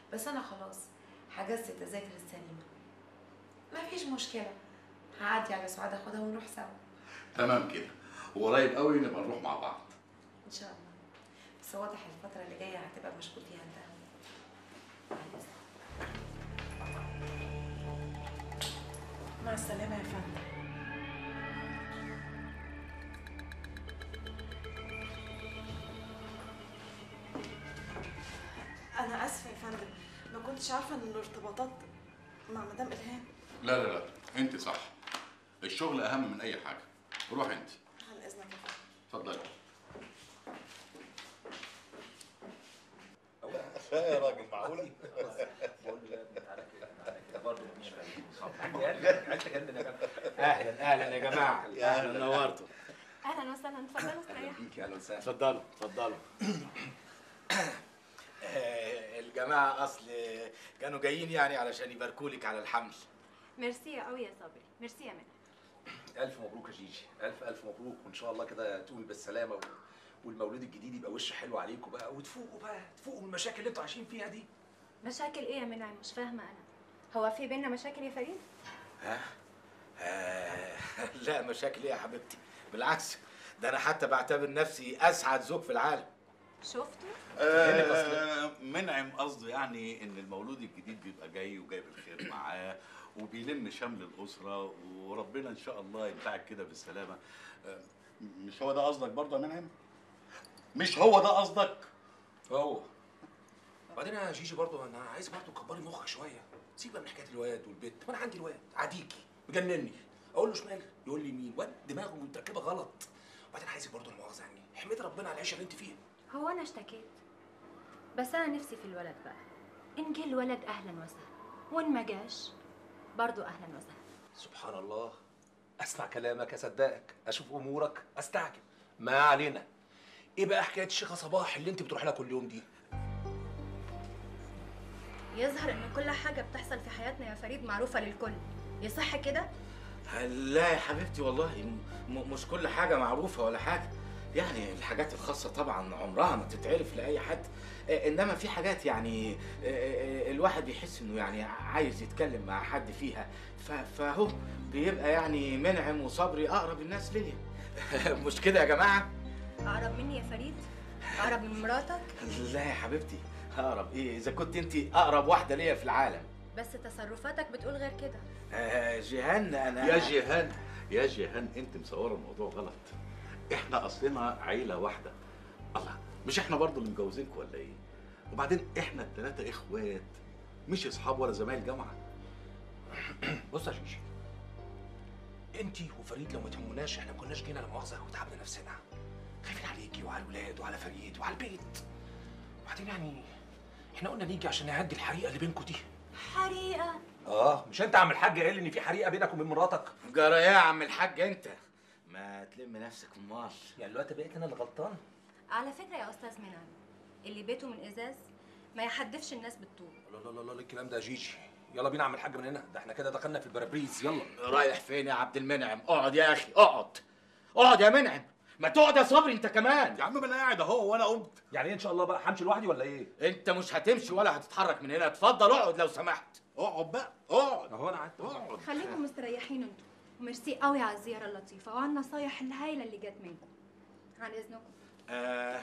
بس انا خلاص حجزت تذاكر السينما مفيش مشكله هعدي على سعاد اخدها ونروح سوا تمام كده وقريب قوي نبقى نروح مع بعض ان شاء الله بس واضح الفتره اللي جايه هتبقى مشغول فيها انت قوي مع الإذن. مع السلامة يا فندم أنا آسفة يا فندم ما كنتش عارفة إن الارتباطات مع مدام إلهام لا لا لا انت صح الشغل اهم من اي حاجه روح انت عن إذنك يا فندم اتفضلي يا راجل معقول اهلا اهلا يا جماعه اهلا نورتوا اهلا وسهلا اتفضلوا استريحوا بيك اهلا وسهلا اتفضلوا اتفضلوا آه، الجماعه اصل كانوا جايين يعني علشان يباركوا لك على الحمل ميرسي قوي يا صبري ميرسي يا منى الف مبروك يا جيجي الف الف مبروك وان شاء الله كده تقومي بالسلامه و... والمولود الجديد يبقى وش حلو عليكم بقى وتفوقوا بقى تفوقوا من المشاكل اللي انتوا عايشين فيها دي مشاكل ايه يا منى مش فاهمه انا هو في بينا مشاكل يا فريد ها آه لا مشاكل ايه يا حبيبتي بالعكس ده انا حتى بعتبر نفسي اسعد زوج في العالم شفتوا آه منعم قصده يعني ان المولود الجديد بيبقى جاي وجايب الخير معاه وبيلم شمل الاسره وربنا ان شاء الله ينفعك كده بالسلامه آه مش هو ده قصدك برضه يا منعم؟ مش هو ده قصدك؟ هو وبعدين يا جيجي برضه انا عايز برضه تكبري مخك شويه سيبك من حكايه الواد والبيت ما انا عندي الواد عديكي مجنني اقول له شمال يقول لي يمين واد دماغه متركبه غلط وبعدين عايزك برضه المؤاخذه يعني احمدي ربنا على العيشه اللي انت فيها هو انا اشتكيت بس انا نفسي في الولد بقى ان جه الولد اهلا وسهلا وان ما جاش برضو اهلا وسهلا سبحان الله اسمع كلامك اصدقك اشوف امورك استعجب ما علينا ايه بقى حكايه الشيخه صباح اللي انت بتروح لها كل يوم دي يظهر ان كل حاجه بتحصل في حياتنا يا فريد معروفه للكل يصح كده لا يا حبيبتي والله م- مش كل حاجة معروفة ولا حاجة يعني الحاجات الخاصة طبعا عمرها ما تتعرف لأي حد آه، إنما في حاجات يعني آه، آه، الواحد بيحس إنه يعني عايز يتكلم مع حد فيها ف- فهو بيبقى يعني منعم وصبري أقرب الناس ليا مش كده يا جماعة؟ اقرب مني يا فريد اقرب من مراتك لا يا حبيبتي أقرب إيه إذا كنت أنت أقرب واحدة ليا في العالم بس تصرفاتك بتقول غير كده آه، جيهان أنا يا جيهان يا جيهان انت مصوره الموضوع غلط احنا اصلنا عيله واحده الله مش احنا برضو اللي مجوزينكم ولا ايه وبعدين احنا الثلاثه اخوات مش اصحاب ولا زمايل جامعه بص يا جيجي انت وفريد لو ما تهموناش احنا ما كناش جينا لا مؤاخذه وتعبنا نفسنا خايفين عليكي وعلى الولاد وعلى فريد وعلى البيت وبعدين يعني احنا قلنا نيجي عشان نهدي الحريقه اللي بينكم دي حريقه اه مش انت عم الحاج قال ان في حريقه بينك وبين مراتك جرى إيه يا عم الحاج أنت؟ ما تلم نفسك أمال يعني دلوقتي بقيت انا اللي غلطان على فكره يا استاذ منعم اللي بيته من ازاز ما يحدفش الناس بالطوب لا لا لا لا الكلام ده يا جيجي يلا بينا عم الحاج من هنا ده احنا كده دخلنا في البرابريز يلا رايح فين يا عبد المنعم؟ اقعد يا اخي اقعد اقعد يا منعم ما تقعد يا صبري انت كمان يا عم ما انا قاعد اهو وانا قمت يعني ايه ان شاء الله بقى همشي لوحدي ولا ايه انت مش هتمشي ولا هتتحرك من هنا اتفضل اقعد لو سمحت اقعد بقى اقعد اهو انا قعدت اقعد خليكم مستريحين انتوا وميرسي قوي على الزياره اللطيفه وعلى النصايح الهايله اللي جت منكم عن اذنكم آه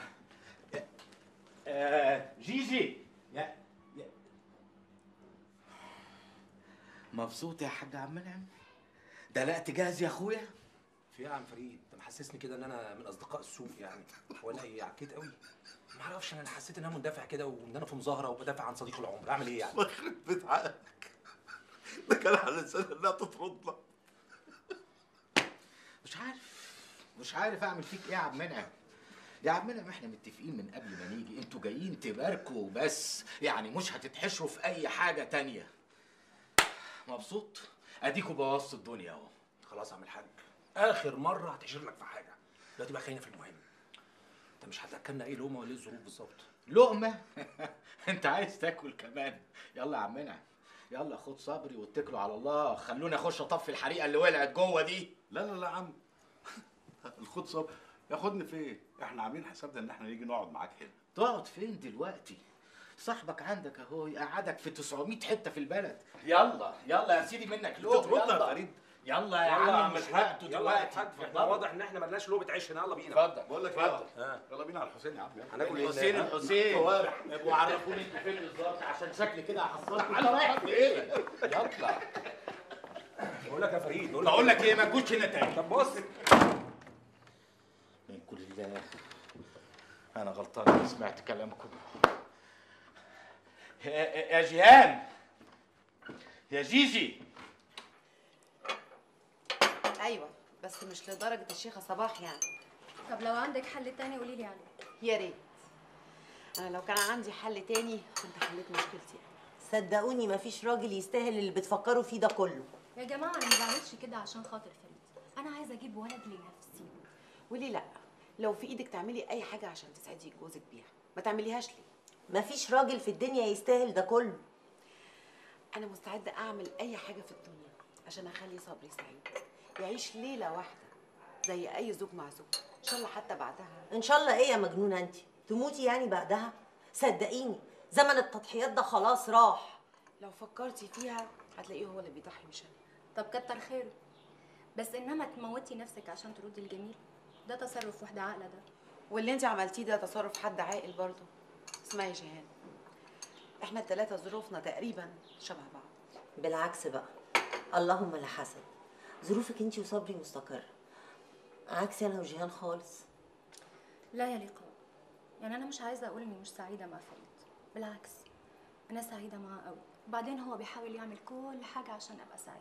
آه جيجي يا يا مبسوط يا حاج عم منعم دلقت جاهز يا اخويا في ايه يا عم فريد انت محسسني كده ان انا من اصدقاء السوق يعني ولا ايه عكيت قوي ما اعرفش انا حسيت ان انا مندفع كده وان انا في مظاهره وبدافع عن صديق العمر اعمل ايه يعني الله يخرب بيت عقلك ده كان على لسانها انها تطردنا مش عارف مش عارف اعمل فيك ايه يا عم منعم يا عم منعم احنا متفقين من قبل ما نيجي انتوا جايين تباركوا بس يعني مش هتتحشروا في اي حاجه تانية مبسوط اديكوا بوظتوا الدنيا اهو خلاص يا عم الحاج اخر مره هتحشر لك في حاجه دلوقتي بقى خلينا في المهم انت مش هتاكلنا ايه لقمه ولا ايه الظروف بالظبط لقمه انت عايز تاكل كمان يلا يا عم منعم يلا خد صبري واتكلوا على الله خلوني اخش اطفي الحريقه اللي ولعت جوه دي لا لا لا يا عم الخد صبر ياخدني فين احنا عاملين حسابنا ان احنا نيجي نقعد معاك هنا تقعد فين دلوقتي صاحبك عندك اهو يقعدك في 900 حته في البلد يلا يلا يا سيدي منك لو تطردنا يا يلا. فريد يلا يا يلا يا عم عم مش الحاج وقته يلا يا دلوقتي الحاج احنا اتفضل. واضح ان احنا ملناش لقمه عيش هنا يلا بينا اتفضل بقول لك اتفضل. ايه يلا بينا على الحسين يا عم يلا. هناكل ايه الحسين هناك؟ الحسين ابقوا عرفوني انت فين بالظبط عشان شكلي كده هحصلك انت رايح فين؟ يلا بقول لك يا فريد بقول لك ايه ما تجوش هنا تاني طب بص من كل الله انا غلطان إني سمعت كلامكم يا- يا جيهان يا جيجي ايوه بس مش لدرجه الشيخه صباح يعني طب لو عندك حل تاني قولي لي عليه يا ريت انا لو كان عندي حل تاني كنت حليت مشكلتي صدقوني مفيش راجل يستاهل اللي بتفكروا فيه ده كله يا جماعه انا ما بعملش كده عشان خاطر فريد انا عايزه اجيب ولد لنفسي وليه لا لو في ايدك تعملي اي حاجه عشان تسعدي جوزك بيها ما تعمليهاش ليه مفيش راجل في الدنيا يستاهل ده كله انا مستعده اعمل اي حاجه في الدنيا عشان اخلي صبري سعيد يعيش ليله واحده زي اي زوج مع زوج ان شاء الله حتى بعدها ان شاء الله ايه يا مجنونه انت تموتي يعني بعدها صدقيني زمن التضحيات ده خلاص راح لو فكرتي فيها هتلاقيه هو اللي بيضحي مش انا طب كتر خيره بس انما تموتي نفسك عشان تردي الجميل ده تصرف واحده عاقله ده واللي انت عملتيه ده تصرف حد عاقل برضه اسمعي يا جيهان احنا الثلاثه ظروفنا تقريبا شبه بعض بالعكس بقى اللهم لا حسد ظروفك انت وصبري مستقره عكسي انا وجيهان خالص لا يا لقاء يعني انا مش عايزه اقول اني مش سعيده مع فريد بالعكس انا سعيده معاه قوي وبعدين هو بيحاول يعمل كل حاجه عشان ابقى سعيده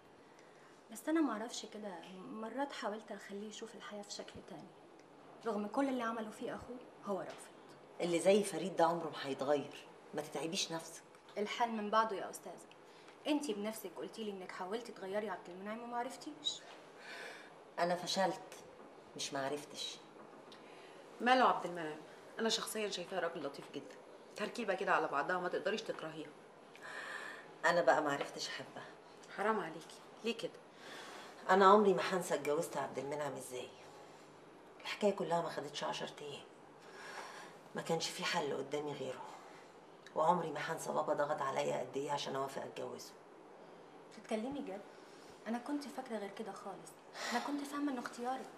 بس انا معرفش كده مرات حاولت اخليه يشوف الحياه في شكل تاني رغم كل اللي عمله فيه اخوه هو رافض اللي زي فريد ده عمره ما هيتغير ما تتعبيش نفسك الحال من بعضه يا استاذه انتي بنفسك قلتي لي انك حاولتي تغيري عبد المنعم وما عرفتيش انا فشلت مش معرفتش ماله عبد المنعم انا شخصيا شايفاه راجل لطيف جدا تركيبه كده على بعضها ما تقدريش تكرهيها انا بقى معرفتش احبها حرام عليكي ليه كده انا عمري ما هنسى اتجوزت عبد المنعم ازاي الحكايه كلها ما خدتش عشر ايام ما كانش في حل قدامي غيره وعمري ما هنسى بابا ضغط عليا قد ايه عشان اوافق اتجوزه بتتكلمي جد انا كنت فاكره غير كده خالص انا كنت فاهمه انه اختيارك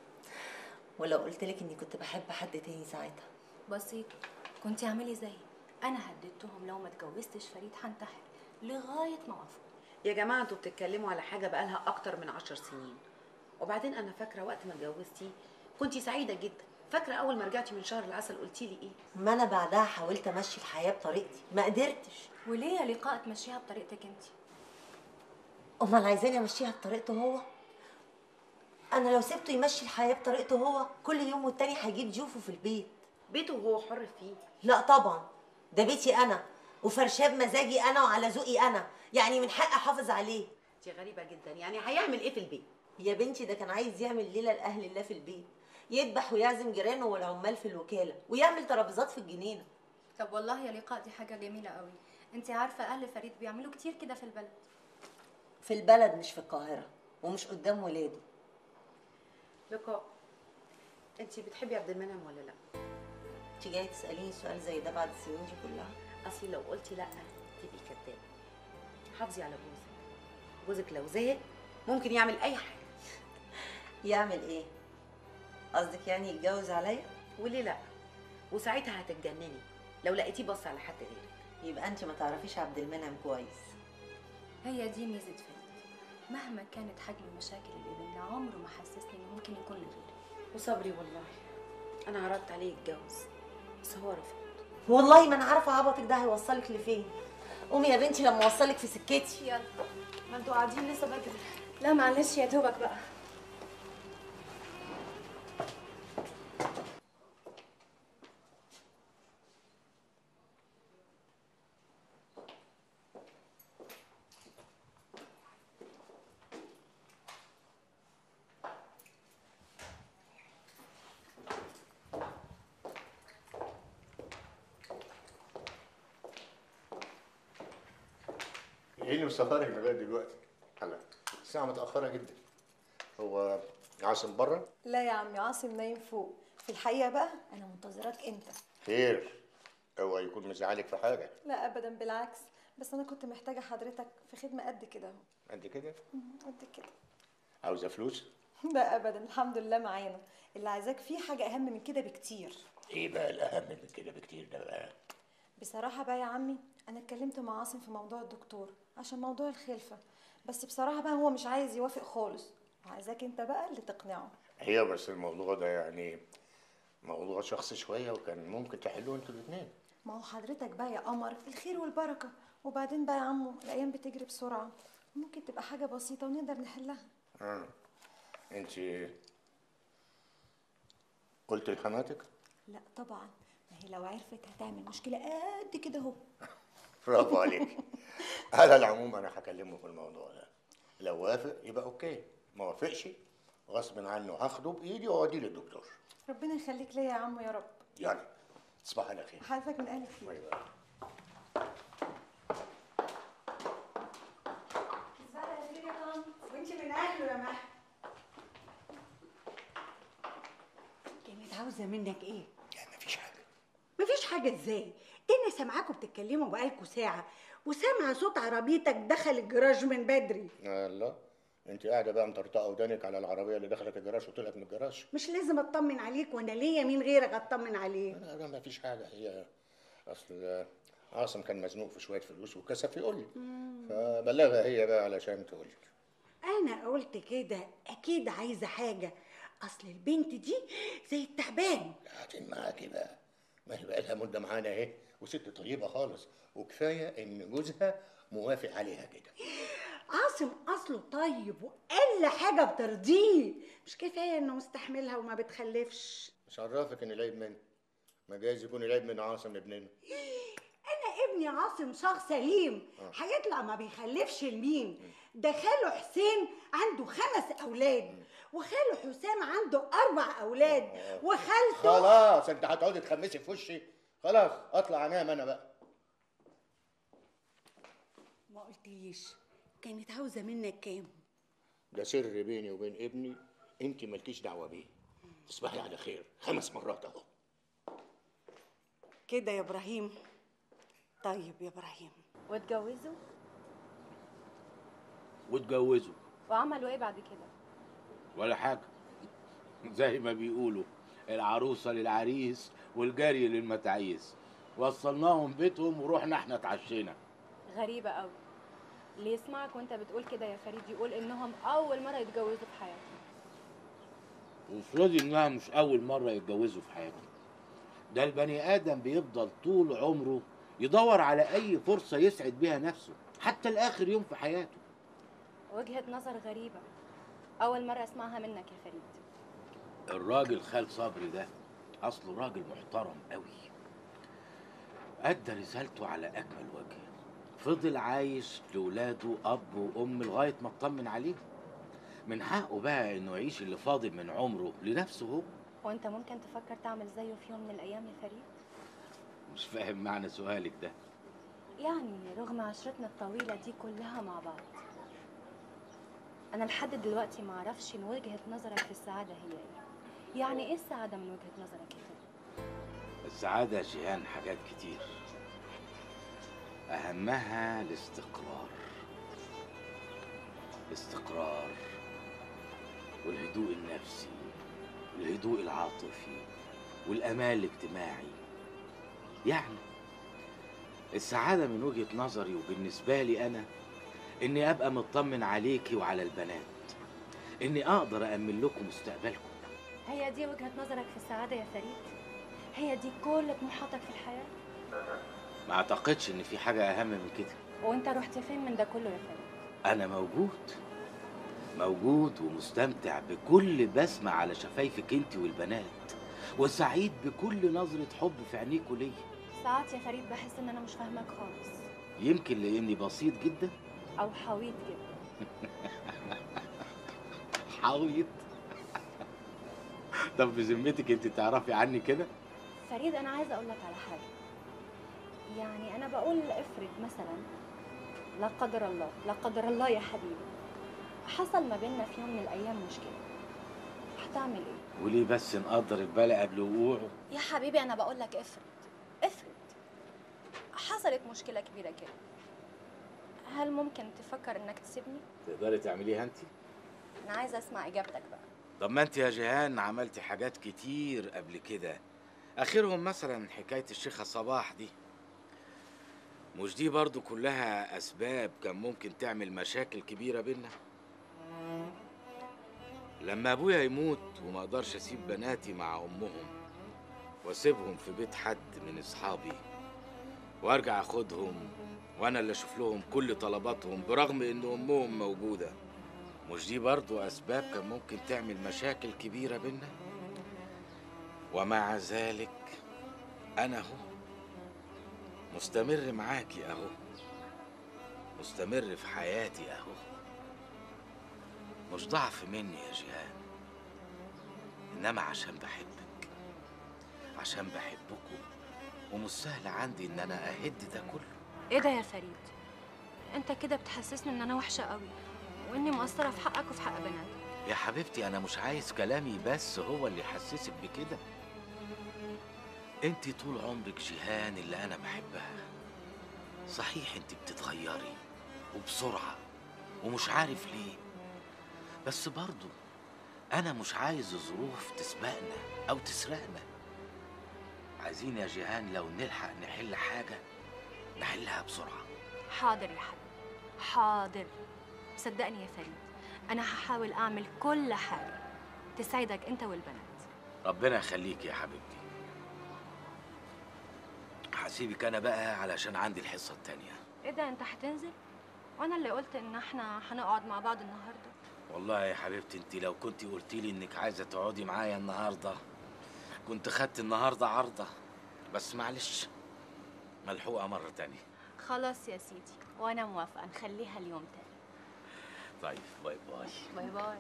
ولو قلت لك اني كنت بحب حد تاني ساعتها بسيط كنت اعملي زيي انا هددتهم لو ما اتجوزتش فريد هنتحر لغايه ما وافقوا يا جماعه انتوا بتتكلموا على حاجه بقالها اكتر من عشر سنين وبعدين انا فاكره وقت ما اتجوزتي كنتي سعيده جدا فاكره اول ما رجعتي من شهر العسل قلتي لي ايه ما انا بعدها حاولت امشي الحياه بطريقتي ما قدرتش وليه يا لقاء تمشيها بطريقتك انت امال عايزاني امشيها بطريقته هو انا لو سبته يمشي الحياه بطريقته هو كل يوم والتاني هيجيب ضيوفه في البيت بيته وهو حر فيه لا طبعا ده بيتي انا وفرشاه بمزاجي انا وعلى ذوقي انا يعني من حقي احافظ عليه دي غريبه جدا يعني هيعمل ايه في البيت يا بنتي ده كان عايز يعمل ليله لاهل الله في البيت يذبح ويعزم جيرانه والعمال في الوكاله ويعمل ترابيزات في الجنينه طب والله يا لقاء دي حاجه جميله قوي انت عارفه اهل فريد بيعملوا كتير كده في البلد في البلد مش في القاهره ومش قدام ولاده لقاء انت بتحبي عبد المنعم ولا لا انت جايه تساليني سؤال زي ده بعد السنين دي كلها اصلي لو قلتي لا تبقي كدابه حافظي على جوزك جوزك لو زهق ممكن يعمل اي حاجه يعمل ايه قصدك يعني يتجوز عليا وليه لا وساعتها هتتجنني لو لقيتيه بص على حد غيرك يبقى انت ما تعرفيش عبد المنعم كويس هي دي ميزه فريد مهما كانت حجم المشاكل اللي بينا عمره ما حسسني انه ممكن يكون لغيري وصبري والله انا عرضت عليه يتجوز بس هو رفض والله ما انا عارفه عبطك ده هيوصلك لفين قومي يا بنتي لما اوصلك في سكتي يلا ما انتوا قاعدين لسه بدري لا معلش يا دوبك بقى ايه اللي مسهرك لغايه دلوقتي؟ انا الساعه متاخره جدا هو عاصم بره؟ لا يا عمي عاصم نايم فوق في الحقيقة بقى أنا منتظراك أنت خير اوعى يكون مزعلك في حاجه لا ابدا بالعكس بس انا كنت محتاجه حضرتك في خدمه قد كده اهو قد كده قد كده عاوزه فلوس لا ابدا الحمد لله معانا اللي عايزاك فيه حاجه اهم من كده بكتير ايه بقى الاهم من كده بكتير ده بقى بصراحه بقى يا عمي انا اتكلمت مع عاصم في موضوع الدكتور عشان موضوع الخلفه بس بصراحه بقى هو مش عايز يوافق خالص وعايزاك انت بقى اللي تقنعه هي بس الموضوع ده يعني موضوع شخصي شويه وكان ممكن تحلوه انتوا الاثنين ما هو حضرتك بقى يا قمر الخير والبركه وبعدين بقى يا عمو الايام بتجري بسرعه ممكن تبقى حاجه بسيطه ونقدر نحلها اه انت قلت لحماتك لا طبعا ما هي لو عرفت هتعمل مشكله قد كده اهو برافو عليك على العموم انا هكلمه في الموضوع ده لو وافق يبقى اوكي ما وافقش غصب عنه هاخده بايدي واوديه للدكتور ربنا يخليك ليا يا عمو يا رب يلا تصبح على خير حضرتك من اهل خير باي باي وانت من اهله يا مها كانت عاوزه منك ايه يعني مفيش حاجه مفيش حاجه ازاي ده انا سامعاكم بتتكلموا بقالكوا ساعه وسامعه صوت عربيتك دخل الجراج من بدري الله انت قاعده بقى مطرطقه ودانك على العربيه اللي دخلت الجراج وطلعت من الجراج مش لازم اطمن عليك وانا ليا مين غيرك اطمن عليه لا لا مفيش حاجه هي اصل عاصم كان مزنوق في شويه فلوس وكسف يقول لي فبلغها هي بقى علشان تقول لك انا قلت كده اكيد عايزه حاجه اصل البنت دي زي التعبان قاعدين معاكي بقى ما هي بقى لها مده معانا اهي وست طيبه خالص وكفايه ان جوزها موافق عليها كده عاصم اصله طيب واقل حاجه بترضيه مش كفايه انه مستحملها وما بتخلفش مش عرفك ان العيب مني ما جايز يكون العيب من عاصم ابننا انا ابني عاصم شخص سليم هيطلع ما بيخلفش لمين ده خاله حسين عنده خمس اولاد وخاله حسام عنده اربع اولاد وخالته خلاص انت هتقعدي تخمسي في وشي خلاص اطلع انام انا بقى ما قلتليش كانت عاوزه منك كام ده سر بيني وبين ابني انت مالكيش دعوه بيه تصبحي على خير خمس مرات اهو كده يا ابراهيم طيب يا ابراهيم واتجوزوا واتجوزوا وعملوا ايه بعد كده ولا حاجة زي ما بيقولوا العروسة للعريس والجري للمتعيس وصلناهم بيتهم ورحنا احنا اتعشينا غريبة قوي اللي يسمعك وانت بتقول كده يا فريد يقول انهم اول مرة يتجوزوا في حياتهم وافرضي انها مش اول مرة يتجوزوا في حياتهم ده البني ادم بيفضل طول عمره يدور على اي فرصة يسعد بيها نفسه حتى لاخر يوم في حياته وجهة نظر غريبة اول مرة اسمعها منك يا فريد الراجل خال صبري ده اصله راجل محترم قوي ادى رسالته على اكمل وجه فضل عايش لاولاده اب وام لغايه ما اطمن عليهم من حقه بقى انه يعيش اللي فاضل من عمره لنفسه هو وانت ممكن تفكر تعمل زيه في يوم من الايام يا فريد مش فاهم معنى سؤالك ده يعني رغم عشرتنا الطويلة دي كلها مع بعض أنا لحد دلوقتي ما أعرفش إن وجهة نظرك في السعادة هي إيه يعني إيه السعادة من وجهة نظرك يا فريد؟ السعاده يا جيهان حاجات كتير اهمها الاستقرار الاستقرار والهدوء النفسي والهدوء العاطفي والامان الاجتماعي يعني السعاده من وجهه نظري وبالنسبه لي انا اني ابقى مطمن عليكي وعلى البنات اني اقدر امن لكم مستقبلكم هي دي وجهة نظرك في السعادة يا فريد؟ هي دي كل طموحاتك في الحياة؟ ما اعتقدش ان في حاجه اهم من كده وأنت رحت فين من ده كله يا فريد؟ أنا موجود موجود ومستمتع بكل بسمة على شفايفك أنت والبنات وسعيد بكل نظرة حب في عينيكوا ليا ساعات يا فريد بحس إن أنا مش فاهمك خالص يمكن لأني بسيط جدا أو حويط جدا حاويط طب بذمتك أنت تعرفي عني كده؟ فريد أنا عايزة أقول لك على حاجة يعني أنا بقول افرض مثلا لا قدر الله لا قدر الله يا حبيبي حصل ما بيننا في يوم من الأيام مشكلة هتعمل إيه؟ وليه بس نقدر البلا قبل وقوعه يا حبيبي أنا بقول لك افرض افرض حصلت مشكله كبيره كده هل ممكن تفكر انك تسيبني تقدري تعمليها انت انا عايزه اسمع اجابتك بقى طب ما انت يا جيهان عملتي حاجات كتير قبل كده اخرهم مثلا حكايه الشيخه صباح دي مش دي برضو كلها اسباب كان ممكن تعمل مشاكل كبيره بينا لما ابويا يموت وما اقدرش اسيب بناتي مع امهم واسيبهم في بيت حد من اصحابي وارجع اخدهم وانا اللي اشوف لهم كل طلباتهم برغم ان امهم موجوده مش دي برضو أسباب كان ممكن تعمل مشاكل كبيرة بينا ومع ذلك أنا أهو مستمر معاكي أهو مستمر في حياتي أهو مش ضعف مني يا جيهان إنما عشان بحبك عشان بحبكم ومش سهل عندي إن أنا أهد ده كله ايه ده يا فريد انت كده بتحسسني ان انا وحشه قوي واني مقصره في حقك وفي حق بناتك يا حبيبتي انا مش عايز كلامي بس هو اللي يحسسك بكده انت طول عمرك جيهان اللي انا بحبها صحيح انت بتتغيري وبسرعه ومش عارف ليه بس برضو انا مش عايز الظروف تسبقنا او تسرقنا عايزين يا جيهان لو نلحق نحل حاجه نحلها بسرعه حاضر يا حبيبي حاضر صدقني يا فريد انا هحاول اعمل كل حاجه تسعدك انت والبنات ربنا يخليك يا حبيبتي هسيبك انا بقى علشان عندي الحصه التانيه ايه ده انت هتنزل وانا اللي قلت ان احنا هنقعد مع بعض النهارده والله يا حبيبتي انت لو كنت قلت لي انك عايزه تقعدي معايا النهارده كنت خدت النهارده عارضه بس معلش ملحوقه مره تانية خلاص يا سيدي وانا موافقه نخليها اليوم تاني طيب باي باي باي باي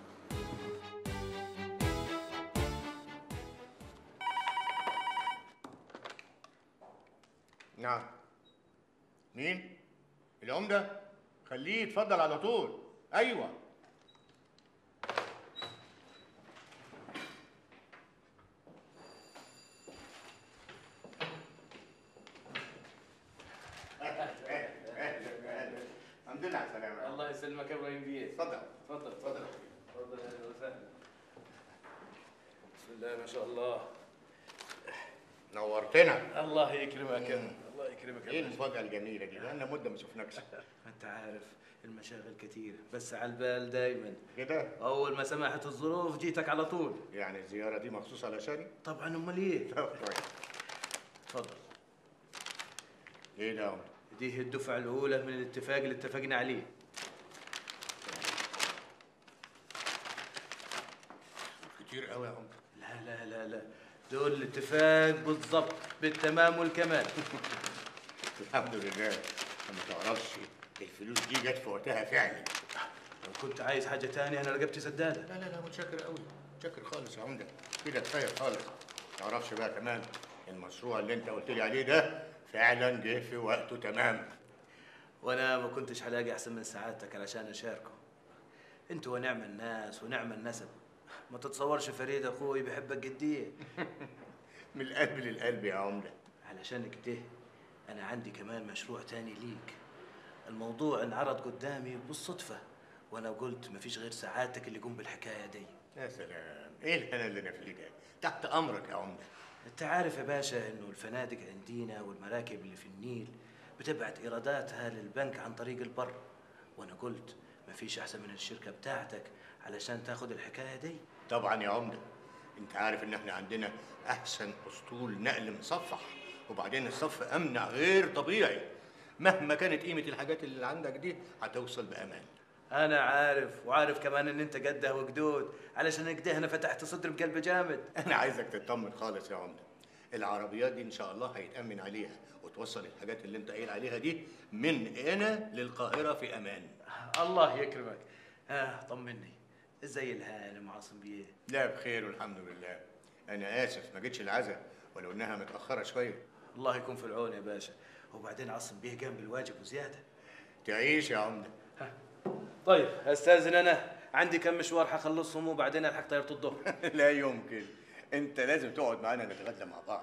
نعم مين العمده خليه يتفضل على طول ايوه الحمد لله على السلامه الله يسلمك يا ابراهيم بيه اتفضل اتفضل اتفضل اتفضل اهلا وسهلا بسم الله ما شاء الله نورتنا الله يكرمك يا الله يكرمك يا ايه باشا. المفاجاه الجميله دي بقالنا مده ما شفناكش ما انت عارف المشاغل كتير بس على البال دايما كده اول ما سمحت الظروف جيتك على طول يعني الزياره دي مخصوص علشاني طبعا امال ايه طب كويس اتفضل ايه ده يا عمده دي الدفعه الاولى من الاتفاق اللي اتفقنا عليه كتير قوي يا عمده لا لا لا لا دول الاتفاق بالضبط بالتمام والكمال الحمد لله ما تعرفش الفلوس دي جت في وقتها فعلا لو كنت عايز حاجه تانية انا رقبتي سداده لا لا لا متشكر قوي متشكر خالص يا عمده كده كفايه خالص ما تعرفش بقى كمان المشروع اللي انت قلت لي عليه ده فعلا جه في وقته تمام وانا ما كنتش هلاقي احسن من سعادتك علشان اشاركه انت ونعم الناس ونعم النسب ما تتصورش فريد اخوي بيحبك قد ايه من القلب للقلب يا عمده علشان كده انا عندي كمان مشروع تاني ليك الموضوع انعرض قدامي بالصدفه وانا قلت مفيش غير سعادتك اللي يقوم بالحكايه دي يا سلام ايه الهنا اللي انا فيه ده تحت امرك يا عمده انت عارف يا باشا انه الفنادق عندنا والمراكب اللي في النيل بتبعت ايراداتها للبنك عن طريق البر وانا قلت مفيش احسن من الشركه بتاعتك علشان تاخد الحكايه دي طبعا يا عمده انت عارف ان احنا عندنا احسن اسطول نقل مصفح وبعدين الصف امنع غير طبيعي مهما كانت قيمه الحاجات اللي عندك دي هتوصل بامان انا عارف وعارف كمان ان انت قدها وقدود علشان كده انا فتحت صدري بقلب جامد انا عايزك تطمن خالص يا عمده العربيات دي ان شاء الله هيتامن عليها وتوصل الحاجات اللي انت قايل عليها دي من هنا للقاهره في امان الله يكرمك اه طمني ازاي الهانم عاصم بيه لا بخير والحمد لله انا اسف ما جيتش العزاء ولو انها متاخره شويه الله يكون في العون يا باشا وبعدين عاصم بيه قام بالواجب وزياده تعيش يا عمده طيب استاذن انا عندي كم مشوار حخلصهم وبعدين الحق طياره الظهر لا يمكن انت لازم تقعد معانا نتغدى مع بعض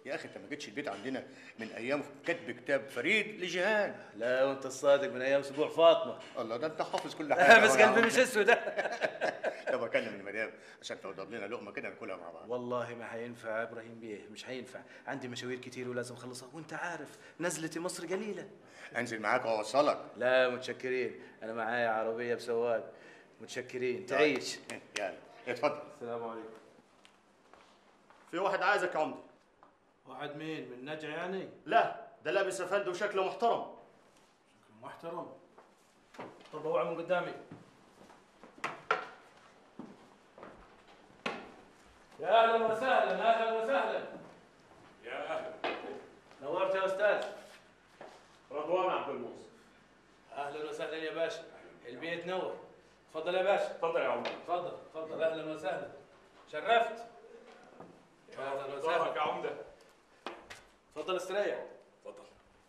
يا اخي انت ما جيتش البيت عندنا من ايام كتب كتاب فريد لجيهان لا وانت الصادق من ايام اسبوع فاطمه الله ده انت حافظ كل حاجه بس أهو يا قلبي عم. مش اسود طب اكلم المدام عشان توضب لنا لقمه كده ناكلها مع بعض والله ما هينفع يا ابراهيم بيه مش هينفع عندي مشاوير كتير ولازم اخلصها وانت عارف نزلتي مصر قليله انزل معاك واوصلك لا متشكرين انا معايا عربيه بسواق متشكرين تعيش يلا اتفضل السلام عليكم في واحد عايزك يا عمدي واحد مين من نجع يعني لا ده لابس افندي وشكله محترم محترم طب اوعى من قدامي يا اهلا وسهلا اهلا وسهلا يا اهلا نورت يا استاذ رضوان عبد المنصف اهلا وسهلا يا باشا البيت نور تفضل يا باشا اتفضل يا عمدي تفضل تفضل اهلا وسهلا شرفت يا اهلا ظهرك وسهلا يا عمده تفضل استريح اتفضل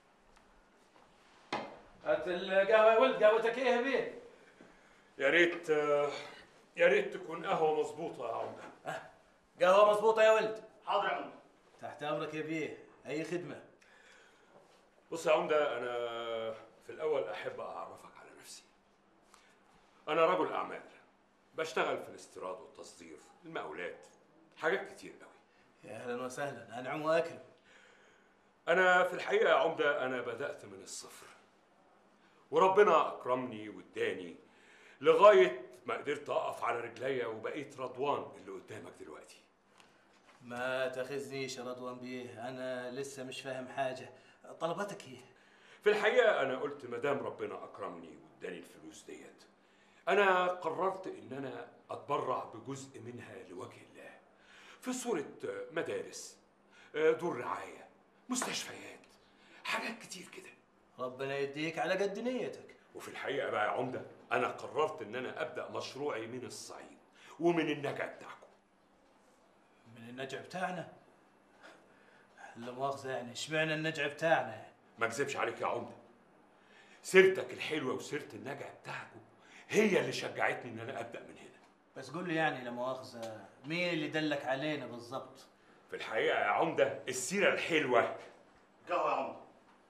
هات القهوه يا ولد قهوتك ايه يا بيه يا ريت آه، يا ريت تكون قهوه مظبوطه يا عمده قهوه مظبوطه يا ولد حاضر يا عمده تحت امرك يا بيه اي خدمه بص يا عمده انا في الاول احب اعرفك على نفسي انا رجل اعمال بشتغل في الاستيراد والتصدير المقاولات حاجات كتير قوي يا اهلا وسهلا انعم واكرم انا في الحقيقه يا عمده انا بدات من الصفر وربنا اكرمني واداني لغايه ما قدرت اقف على رجليا وبقيت رضوان اللي قدامك دلوقتي ما تاخذنيش يا رضوان بيه انا لسه مش فاهم حاجه طلباتك ايه في الحقيقه انا قلت ما دام ربنا اكرمني واداني الفلوس ديت انا قررت ان انا اتبرع بجزء منها لوجه الله في صوره مدارس دور رعايه مستشفيات حاجات كتير كده ربنا يديك على قد نيتك وفي الحقيقه بقى يا عمده انا قررت ان انا ابدا مشروعي من الصعيد ومن النجع بتاعكم من النجع بتاعنا لا مؤاخذه يعني اشمعنى النجع بتاعنا يعني ما اكذبش عليك يا عمده سيرتك الحلوه وسيره النجع بتاعكم هي اللي شجعتني ان انا ابدا من هنا بس قول لي يعني لا مؤاخذه مين اللي دلك علينا بالظبط في الحقيقه يا عمده السيره الحلوه قهوه يا عمده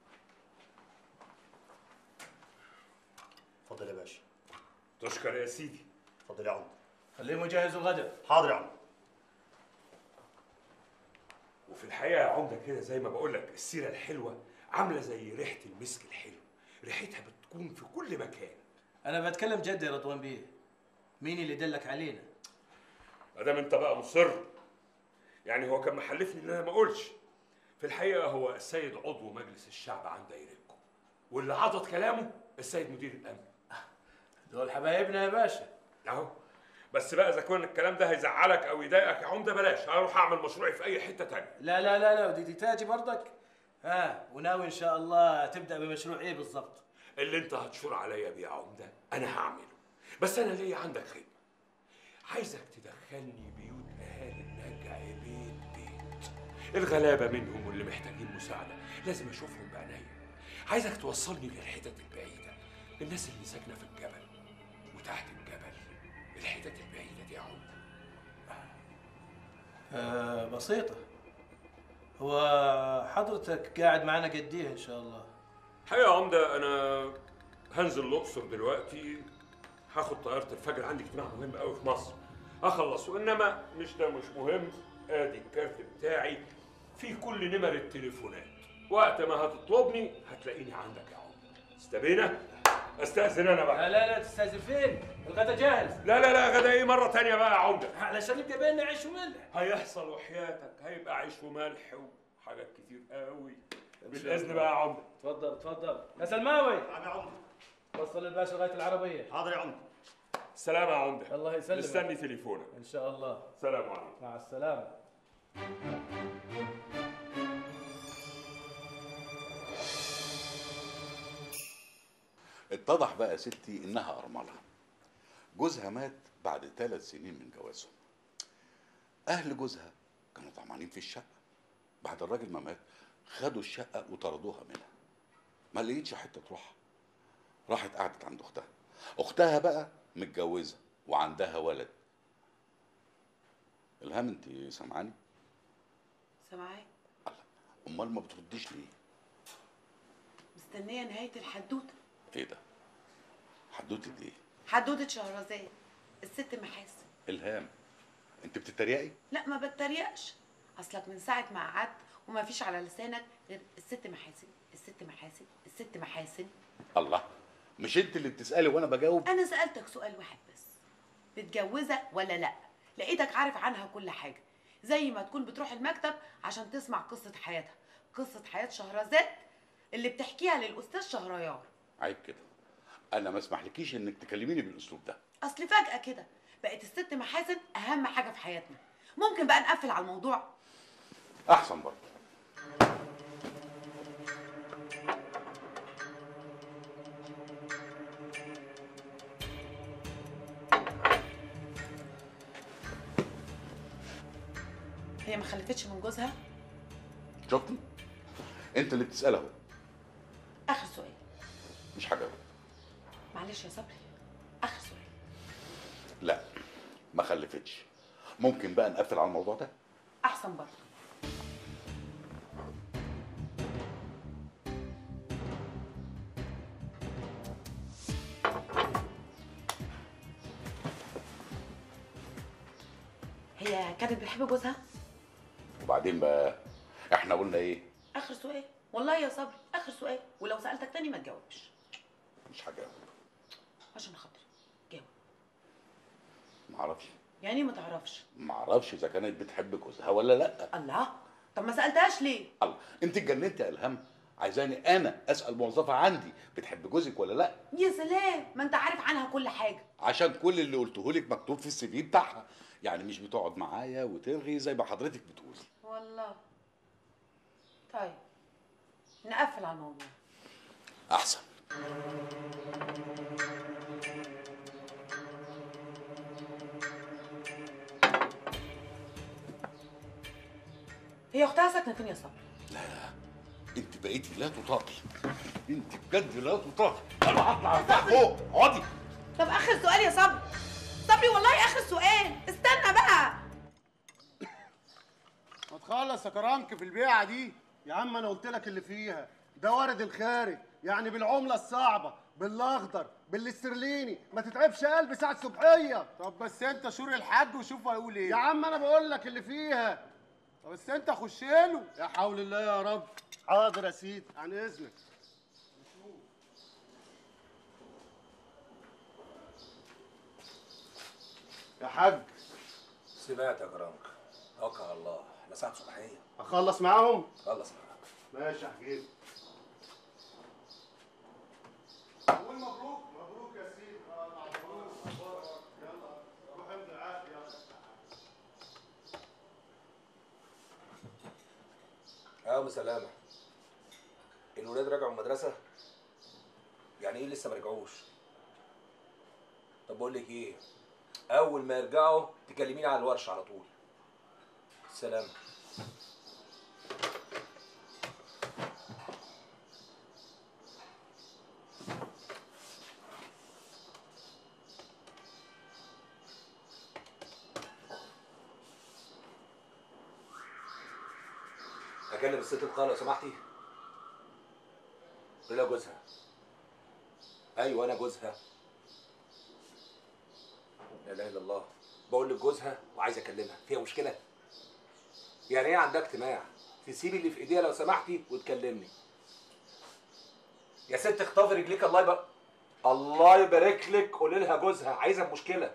اتفضل يا باشا تشكر يا سيدي اتفضل يا عمده خليهم يجهزوا غدا حاضر يا عمده وفي الحقيقه يا عمده كده زي ما بقول لك السيره الحلوه عامله زي ريحه المسك الحلو ريحتها بتكون في كل مكان انا بتكلم جد يا رضوان بيه مين اللي دلك علينا ما دام انت بقى مصر يعني هو كان محلفني ان انا ما اقولش في الحقيقه هو السيد عضو مجلس الشعب عن دايرتكم واللي عضد كلامه السيد مدير الامن دول حبايبنا يا باشا اهو بس بقى اذا كان الكلام ده هيزعلك او يضايقك يا عمده بلاش هروح اعمل مشروعي في اي حته تانية لا لا لا لا ودي دي تاجي برضك ها وناوي ان شاء الله تبدا بمشروع ايه بالظبط اللي انت هتشور عليا بيه يا عمده انا هعمله بس انا ليا عندك خدمه عايزك تدخلني بيوت اهالي النجع بيت بيت الغلابه منهم واللي محتاجين مساعده لازم اشوفهم بعينيا عايزك توصلني للحتت البعيده الناس اللي ساكنه في الجبل وتحت الجبل الحتت البعيده دي يا عمده آه بسيطه هو حضرتك قاعد معانا قد ايه ان شاء الله الحقيقه يا عمده انا هنزل الاقصر دلوقتي هاخد طياره الفجر عندي اجتماع مهم قوي في مصر اخلصه انما مش ده مش مهم ادي الكارت بتاعي فيه كل نمر التليفونات وقت ما هتطلبني هتلاقيني عندك يا عمده استبينا استاذن انا بقى لا لا لا تستاذن فين الغدا جاهز لا لا لا غدا ايه مره تانية بقى يا عمده علشان يبقى بيننا عيش وملح هيحصل وحياتك هيبقى عيش وملح وحاجات كتير قوي بالاذن بقى يا عمده اتفضل اتفضل يا سلماوي نعم يا عمده وصل الباشا لغايه العربيه حاضر يا عمده سلام يا عمده الله يسلمك مستني تليفونك ان شاء الله سلام عليكم مع السلامه اتضح بقى يا ستي انها ارمله جوزها مات بعد ثلاث سنين من جوازهم اهل جوزها كانوا طمعانين في الشقه بعد الراجل ما مات خدوا الشقه وطردوها منها ما لقيتش حته تروح راحت قعدت عند اختها اختها بقى متجوزه وعندها ولد الهام انت سامعاني سامعاك الله امال ما بترديش ليه مستنيه نهايه الحدوته ايه ده حدوته ايه حدوته شهرزاد الست محاسن الهام انت بتتريقي لا ما بتريقش اصلك من ساعه ما قعدت وما فيش على لسانك غير الست محاسن الست محاسن الست محاسن الله مش انت اللي بتسالي وانا بجاوب انا سالتك سؤال واحد بس متجوزه ولا لا لقيتك عارف عنها كل حاجه زي ما تكون بتروح المكتب عشان تسمع قصه حياتها قصه حياه شهرزاد اللي بتحكيها للاستاذ شهريار عيب كده انا ما اسمحلكيش انك تكلميني بالاسلوب ده اصل فجاه كده بقت الست محاسن اهم حاجه في حياتنا ممكن بقى نقفل على الموضوع احسن برضه هي ما خلفتش من جوزها شفتي انت اللي بتسال اهو اخر سؤال مش هجاوب معلش يا صبري اخر سؤال لا ما خلفتش ممكن بقى نقفل على الموضوع ده احسن برضه هي كانت بتحب جوزها وبعدين بقى احنا قلنا ايه اخر سؤال والله يا صبري اخر سؤال ولو سالتك تاني ما تجاوبش مش هجاوب عشان خاطري جاوب ما اعرفش يعني ما تعرفش ما اعرفش اذا كانت بتحب جوزها ولا لا الله طب ما سالتهاش ليه الله انت اتجننت يا الهام عايزاني انا اسال موظفه عندي بتحب جوزك ولا لا يا سلام ما انت عارف عنها كل حاجه عشان كل اللي قلته لك مكتوب في السي في بتاعها يعني مش بتقعد معايا وترغي زي ما حضرتك بتقولي والله طيب نقفل على الموضوع احسن هي اختها ساكنه فين يا صبري انت بقيتي لا تطاقي انت بجد لا تطاقي انا هطلع ارتاح فوق اقعدي طب اخر سؤال يا صبري صبري والله اخر سؤال استنى بقى ما تخلص يا كرامك في البيعه دي يا عم انا قلت لك اللي فيها ده وارد الخارج يعني بالعمله الصعبه بالاخضر بالاسترليني ما تتعبش قلبي ساعه الصبحيه طب بس انت شور الحاج وشوف هيقول ايه يا عم انا بقول لك اللي فيها طب بس انت خش له يا حول الله يا رب حاضر يا سيدي عن اذنك يا حاج سمعت يا كرامك توكل على الله احنا ساعة صباحية اخلص معاهم خلص معاك ماشي يا حبيبي قول مبروك مبروك يا سيدي مبروك مبروك يلا روح امضي العقد يلا اه مسلامة الولاد رجعوا المدرسة يعني ايه لسه ما رجعوش طب بقول لك ايه اول ما يرجعوا تكلميني على الورشة على طول سلام اكلم الست القاله لو سمحتي قولي لها جوزها ايوه انا جوزها لا اله الا الله بقول لك جوزها وعايز اكلمها فيها مشكله يعني ايه عندها اجتماع تسيبي اللي في ايديها لو سمحتي وتكلمني يا ست اخطفي رجليك الله يبارك الله يبارك لك قولي لها جوزها عايزه بمشكله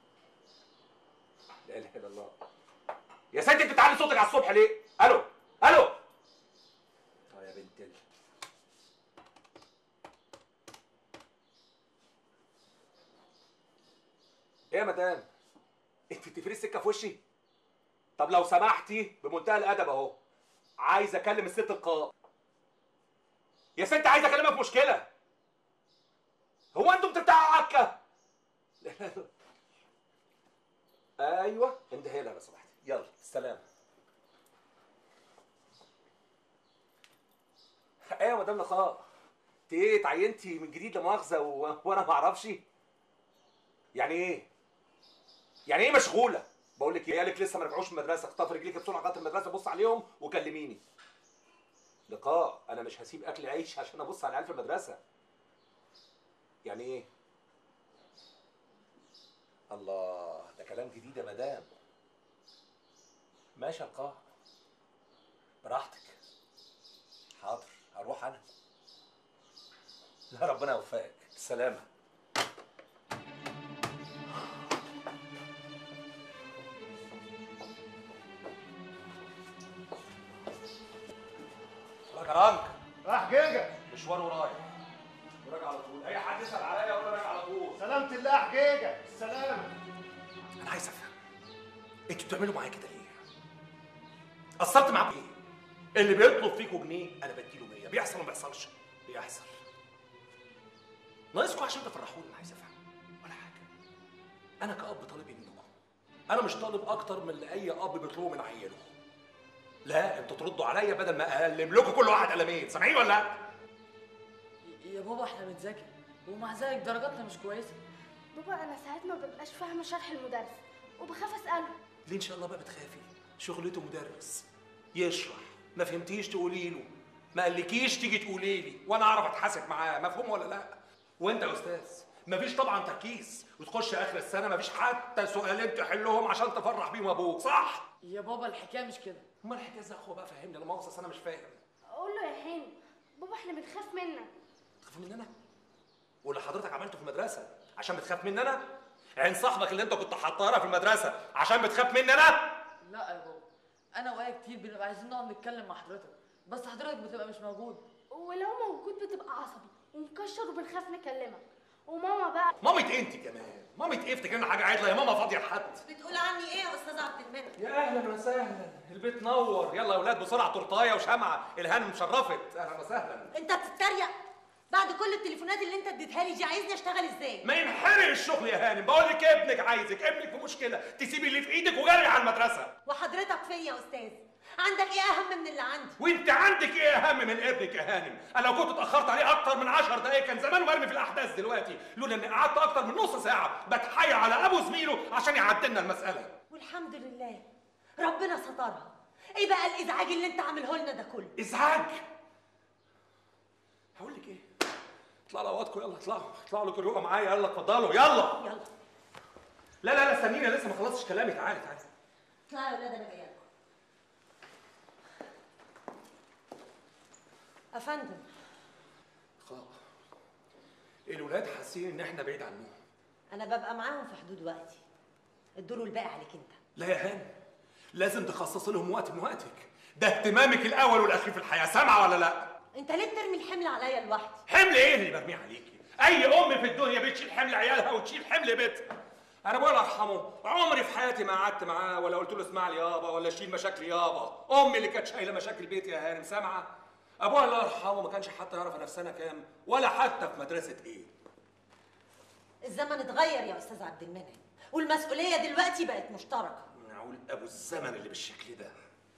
لا اله الا الله يا ست انت بتعلي صوتك على الصبح ليه الو الو اه يا بنت ال... ايه يا مدام انت بتقفلي السكه في وشي طب لو سمحتي بمنتهى الادب اهو عايز اكلم الست القاء يا ست عايز اكلمها في مشكله هو انتوا بتفتحوا عكه لا لا لا. ايوه انتهي لها لو سمحتي يلا سلام ايه يا مدام لقاء انت ايه اتعينتي من جديد لا مؤاخذه و... وانا ما اعرفش يعني ايه يعني ايه مشغوله بقول لك ايه قالك لسه ما رجعوش من المدرسه اخطف رجليك بسرعه لغايه المدرسه بص عليهم وكلميني لقاء انا مش هسيب اكل عيش عشان ابص على العيال في المدرسه يعني ايه الله ده كلام جديد يا مدام ماشي يا لقاء براحتك حاضر هروح انا لا ربنا يوفقك بالسلامه راجع رانك راح جيجا مشوار ورايح وراجع على طول اي حد يسال عليا اقول له راجع على طول سلامة الله يا حجيجة السلامة انا عايز افهم انتوا بتعملوا معايا كده ليه؟ قصرت معاكم ايه؟ اللي بيطلب فيكم جنيه انا بديله 100 بيحصل وما بيحصلش؟ بيحصل ناقصكم عشان تفرحوني انا عايز افهم ولا حاجه انا كأب طالب إيه منكم انا مش طالب اكتر من اللي اي اب بيطلبه من عياله لا انتوا تردوا عليا بدل ما اقلم لكم كل واحد قلمين سامعين ولا لا؟ يا بابا احنا بنذاكر ومع ذلك درجاتنا مش كويسه بابا انا ساعات ما ببقاش فاهمه شرح المدرس وبخاف اساله ليه ان شاء الله بقى بتخافي شغلته مدرس يشرح ما فهمتيش تقولي له ما قالكيش تيجي تقولي لي وانا اعرف اتحاسب معاه مفهوم ولا لا وانت يا استاذ مفيش طبعا تركيز وتخش اخر السنه مفيش حتى سؤالين تحلهم عشان تفرح بيهم ابوك صح يا بابا الحكايه مش كده امال الحكايه ازاي يا اخويا بقى فهمني انا مؤاخذه انا مش فاهم اقول له يا هاني بابا احنا بنخاف منك تخاف مني انا واللي حضرتك عملته في المدرسه عشان بتخاف مني انا عين صاحبك اللي انت كنت حاطها في المدرسه عشان بتخاف مني انا لا يا بابا انا وآية كتير بنبقى عايزين نقعد نتكلم مع حضرتك بس حضرتك بتبقى مش موجود ولو موجود بتبقى عصبي ومكشر وبنخاف نكلمك وماما بقى مامة إيه انت كمان مامة ايه افتكرنا حاجه عادله يا ماما فاضيه لحد بتقول عني ايه يا استاذ عبد المنعم يا اهلا وسهلا البيت نور يلا يا اولاد بسرعه تورتايه وشمعه الهان مشرفت اهلا وسهلا انت بتتريق بعد كل التليفونات اللي انت اديتها لي دي عايزني اشتغل ازاي ما ينحرق الشغل يا هانم بقول لك ابنك عايزك ابنك في مشكله تسيبي اللي في ايدك وجري على المدرسه وحضرتك فيا يا استاذ عندك ايه اهم من اللي عندي وانت عندك ايه اهم من ابنك يا هانم انا لو كنت اتاخرت عليه اكتر من 10 دقايق كان زمان مرمي في الاحداث دلوقتي لولا اني قعدت اكتر من نص ساعه بتحايل على ابو زميله عشان يعدلنا المساله والحمد لله ربنا سترها ايه بقى الازعاج اللي انت عامله لنا ده كله ازعاج هقول لك ايه اطلعوا لوقتكم يلا اطلعوا اطلعوا لكم الرؤى معايا يلا اتفضلوا يلا يلا لا لا لا استنيني أنا لسه ما خلصتش كلامي تعالي تعالي اطلعوا يا ولاد انا جايه لكم افندم خلاص الولاد حاسين ان احنا بعيد عنهم انا ببقى معاهم في حدود وقتي الدور الباقي عليك انت لا يا هانم لازم تخصص لهم وقت من وقتك ده اهتمامك الاول والاخير في الحياه سامعه ولا لا انت ليه بترمي الحمل عليا لوحدي حمل ايه اللي برميه عليكي اي ام في الدنيا بتشيل حمل عيالها وتشيل حمل بيتها انا ابويا الله يرحمه عمري في حياتي ما قعدت معاه ولا قلت له اسمع لي يابا ولا شيل مشاكلي يابا امي اللي كانت شايله مشاكل بيتي يا هانم سامعه ابويا الله يرحمه ما كانش حتى يعرف انا في سنه كام ولا حتى في مدرسه ايه الزمن اتغير يا استاذ عبد المنعم والمسؤوليه دلوقتي بقت مشتركه معقول ابو الزمن اللي بالشكل ده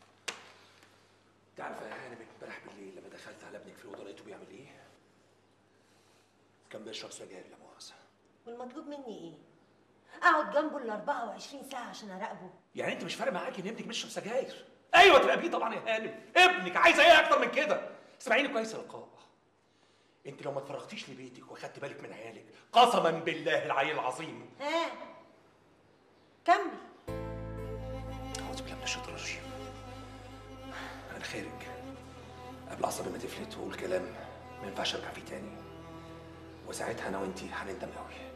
تعرف يا هانم امبارح بالليل لما دخلت على ابنك في الاوضه لقيته بيعمل ايه؟ كان بيشرب سجاير لا مؤاخذه والمطلوب مني ايه اقعد جنبه ال 24 ساعه عشان اراقبه يعني انت مش فارق معاكي ان ابنك بيشرب سجاير ايوه تراقبيه طبعا يا هانم ابنك عايزه ايه اكتر من كده اسمعيني كويس يا لقاء انت لو ما اتفرغتيش لبيتك واخدت بالك من عيالك قسما بالله العلي العظيم ها كمل اعوذ بالله من الشيطان الرجيم انا خارج قبل عصبي ما تفلت واقول كلام ما ينفعش ارجع فيه تاني وساعتها انا وانتي هنندم قوي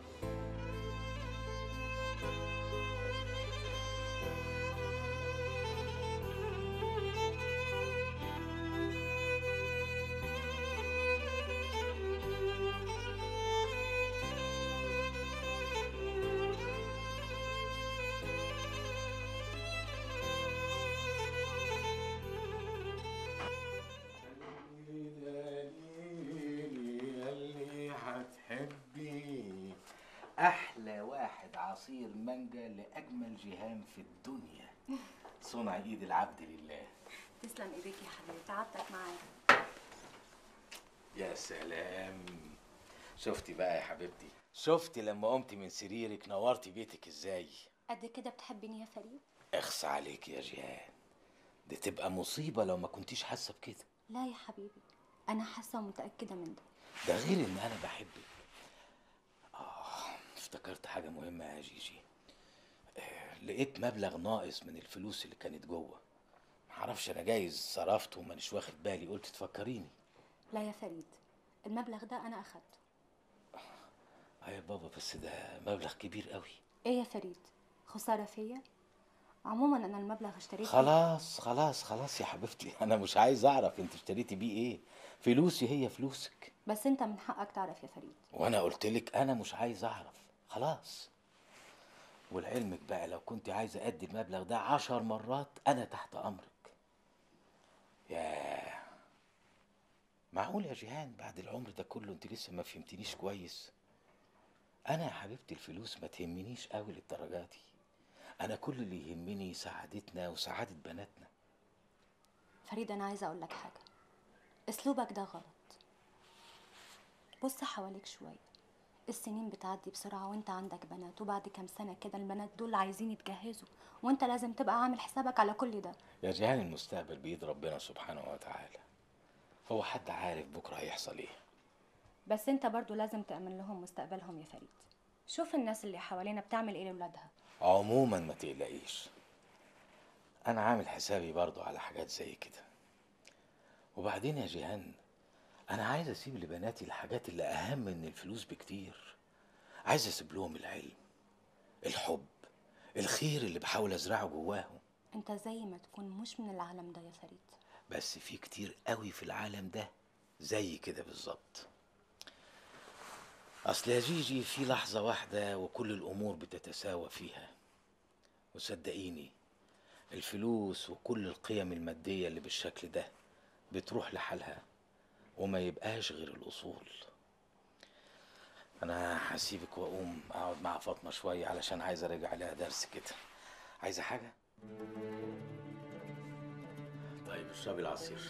اللي هتحبي احلى واحد عصير مانجا لاجمل جهام في الدنيا صنع ايد العبد لله تسلم ايديك يا حبيبي تعبتك معايا يا سلام شفتي بقى يا حبيبتي شفتي لما قمتي من سريرك نورتي بيتك ازاي قد كده بتحبني يا فريد اخص عليك يا جيهان دي تبقى مصيبة لو ما كنتيش حاسة بكده لا يا حبيبي انا حاسه ومتاكده من ده ده غير ان انا بحبك اه افتكرت حاجه مهمه يا جيجي آه، لقيت مبلغ ناقص من الفلوس اللي كانت جوه معرفش انا جايز صرفته ومانيش واخد بالي قلت تفكريني لا يا فريد المبلغ ده انا اخدته اه يا بابا بس ده مبلغ كبير قوي ايه يا فريد خساره فيا عموما انا المبلغ اشتريته خلاص خلاص خلاص يا حبيبتي انا مش عايز اعرف انت اشتريتي بيه ايه فلوسي هي فلوسك بس انت من حقك تعرف يا فريد وانا قلت لك انا مش عايز اعرف خلاص ولعلمك بقى لو كنت عايزه ادي المبلغ ده عشر مرات انا تحت امرك ياه معقول يا جيهان بعد العمر ده كله انت لسه ما فهمتنيش كويس انا يا حبيبتي الفلوس ما تهمنيش قوي للدرجه دي انا كل اللي يهمني سعادتنا وسعاده بناتنا فريد انا عايزه اقول لك حاجه اسلوبك ده غلط بص حواليك شويه السنين بتعدي بسرعه وانت عندك بنات وبعد كام سنه كده البنات دول عايزين يتجهزوا وانت لازم تبقى عامل حسابك على كل ده يا جيهان المستقبل بيد ربنا سبحانه وتعالى هو حد عارف بكره هيحصل ايه بس انت برضو لازم تأمن لهم مستقبلهم يا فريد شوف الناس اللي حوالينا بتعمل ايه لولادها عموما ما تقلقيش انا عامل حسابي برضو على حاجات زي كده وبعدين يا جيهان انا عايز اسيب لبناتي الحاجات اللي اهم من الفلوس بكتير عايز اسيب لهم العلم الحب الخير اللي بحاول ازرعه جواهم انت زي ما تكون مش من العالم ده يا فريد بس في كتير قوي في العالم ده زي كده بالظبط اصل يا جيجي في لحظة واحدة وكل الامور بتتساوى فيها وصدقيني الفلوس وكل القيم المادية اللي بالشكل ده بتروح لحالها وما يبقاش غير الاصول انا هسيبك واقوم اقعد مع فاطمة شوية علشان عايز ارجع لها درس كده عايزة حاجة؟ طيب اشربي العصير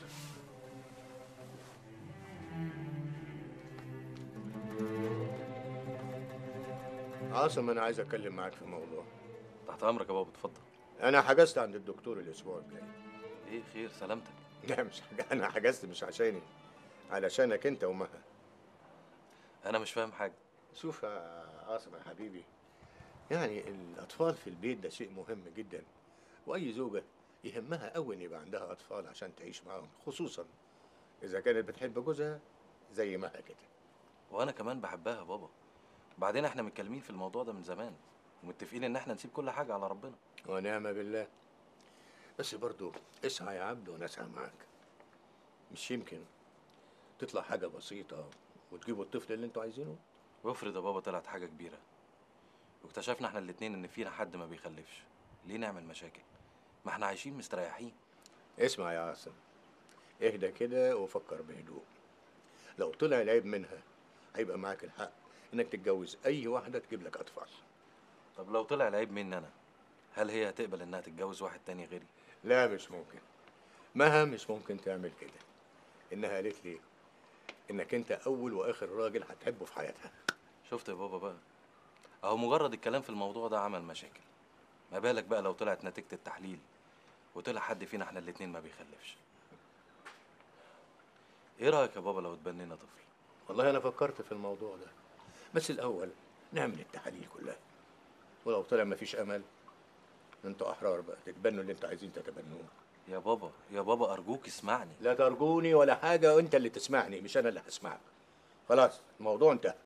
عاصم انا عايز اتكلم معاك في موضوع تحت امرك يا بابا اتفضل انا حجزت عند الدكتور الاسبوع الجاي ايه خير سلامتك لا مش حاجة انا حجزت مش عشاني علشانك انت ومها انا مش فاهم حاجه شوف يا عاصم يا حبيبي يعني الاطفال في البيت ده شيء مهم جدا واي زوجه يهمها قوي ان يبقى عندها اطفال عشان تعيش معاهم خصوصا اذا كانت بتحب جوزها زي مها كده وانا كمان بحبها يا بابا بعدين احنا متكلمين في الموضوع ده من زمان ومتفقين ان احنا نسيب كل حاجه على ربنا ونعم بالله بس برضو اسعى يا عبد ونسعى معاك مش يمكن تطلع حاجة بسيطة وتجيبوا الطفل اللي انتوا عايزينه وافرض يا بابا طلعت حاجه كبيره واكتشفنا احنا الاتنين ان فينا حد ما بيخلفش ليه نعمل مشاكل ما احنا عايشين مستريحين اسمع يا عاصم اهدى كده وفكر بهدوء لو طلع العيب منها هيبقى معاك الحق انك تتجوز اي واحدة تجيب لك اطفال طب لو طلع العيب مني انا هل هي هتقبل انها تتجوز واحد تاني غيري لا مش ممكن مها مش ممكن تعمل كده انها قالت لي انك انت اول واخر راجل هتحبه في حياتها شفت يا بابا بقى اهو مجرد الكلام في الموضوع ده عمل مشاكل ما بالك بقى لو طلعت نتيجة التحليل وطلع حد فينا احنا الاتنين ما بيخلفش ايه رأيك يا بابا لو اتبنينا طفل والله انا فكرت في الموضوع ده بس الاول نعمل التحاليل كلها ولو طلع مفيش امل انتوا احرار بقى تتبنوا اللي انتوا عايزين تتبنوه يا بابا يا بابا ارجوك اسمعني لا ترجوني ولا حاجه وانت اللي تسمعني مش انا اللي هسمعك خلاص الموضوع انتهى